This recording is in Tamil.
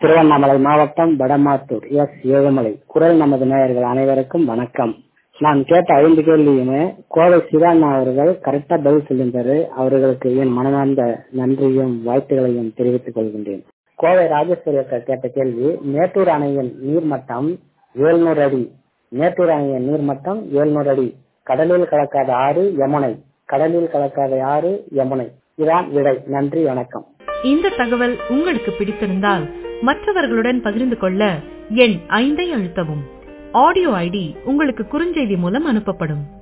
திருவண்ணாமலை மாவட்டம் வடமாத்தூர் எஸ் ஏழுமலை குரல் நமது நேயர்கள் அனைவருக்கும் வணக்கம் நான் கேட்ட ஐந்து கேள்வியுமே கோவை சிவாண்ணா அவர்கள் கரெக்டா பதில் சொல்லியிருந்தாரு அவர்களுக்கு என் மனமார்ந்த நன்றியும் வாழ்த்துகளையும் தெரிவித்துக் கொள்கின்றேன் கோவை ராஜேஸ்வரி அக்கா கேட்ட கேள்வி மேட்டூர் அணையின் நீர்மட்டம் ஏழ்நூறு அடி மேட்டூர் அணையின் நீர்மட்டம் ஏழ்நூறு அடி கடலில் கலக்காத ஆறு யமுனை கடலில் கலக்காத ஆறு யமுனை இதான் விடை நன்றி வணக்கம் இந்த தகவல் உங்களுக்கு பிடித்திருந்தால் மற்றவர்களுடன் பகிர்ந்து கொள்ள எண் ஐந்தை அழுத்தவும் ஆடியோ ஐடி உங்களுக்கு குறுஞ்செய்தி மூலம் அனுப்பப்படும்